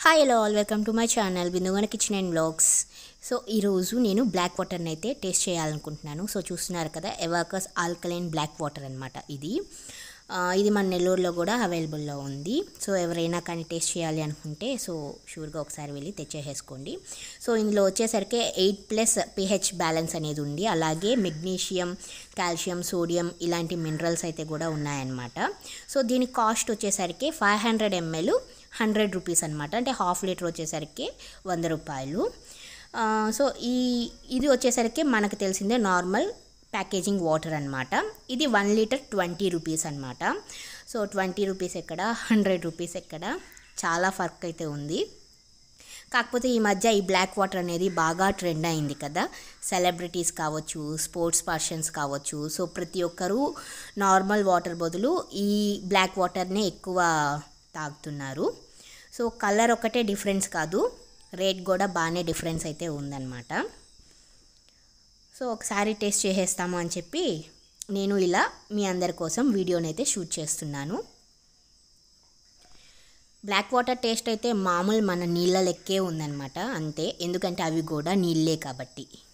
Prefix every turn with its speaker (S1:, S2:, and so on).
S1: hi hello all welcome to my channel బిందుగన kitchen and blogs so ఈరోజు నేను black వాటర్ని అయితే టేస్ట్ చేయాలనుకుంటున్నాను సో చూస్తున్నారు కదా ఎవాకస్ ఆల్కలైన్ బ్లాక్ వాటర్ అనమాట ఇది ఆ, ఇది మన నెల్లూరులో కూడా అవైలబుల్లో ఉంది సో ఎవరైనా కానీ టేస్ట్ చేయాలి అనుకుంటే సో షూర్గా ఒకసారి వెళ్ళి తెచ్చేసేసుకోండి సో ఇందులో వచ్చేసరికి ఎయిట్ ప్లస్ పిహెచ్ బ్యాలెన్స్ అనేది ఉంది అలాగే మెగ్నీషియం కాల్షియం సోడియం ఇలాంటి మినరల్స్ అయితే కూడా ఉన్నాయన్నమాట సో దీని కాస్ట్ వచ్చేసరికి five hundred ML hundred rupees అనమాట అంటే హాఫ్ లీటర్ వచ్చేసరికి వంద రూపాయలు ఆ, సో ఈ ఇది వచ్చేసరికి మనకు తెలిసిందే నార్మల్ ప్యాకేజింగ్ వాటర్ అనమాట ఇది వన్ లీటర్ ట్వంటీ రూపీస్ అనమాట సో ట్వంటీ రూపీస్ ఎక్కడ హండ్రెడ్ రూపీస్ ఎక్కడ చాలా ఫర్క్ అయితే ఉంది కాకపోతే ఈ మధ్య ఈ బ్లాక్ వాటర్ అనేది బాగా ట్రెండ్ అయింది కదా సెలబ్రిటీస్ కావచ్చు స్పోర్ట్స్ పర్సన్స్ కావచ్చు సో ప్రతి ఒక్కరూ నార్మల్ వాటర్ బదులు ఈ బ్లాక్ వాటర్నే ఎక్కువ తాగుతున్నారు సో కలర్ ఒకటే డిఫరెన్స్ కాదు రేట్ కూడా బాగానే డిఫరెన్స్ అయితే ఉందన్నమాట సో ఒకసారి టేస్ట్ చేసేస్తాము అని చెప్పి నేను ఇలా మీ అందరి కోసం వీడియోని అయితే షూట్ చేస్తున్నాను బ్లాక్ వాటర్ టేస్ట్ అయితే మామూలు మన నీళ్ళ లెక్కే ఉందన్నమాట అంతే ఎందుకంటే అవి కూడా నీళ్ళే కాబట్టి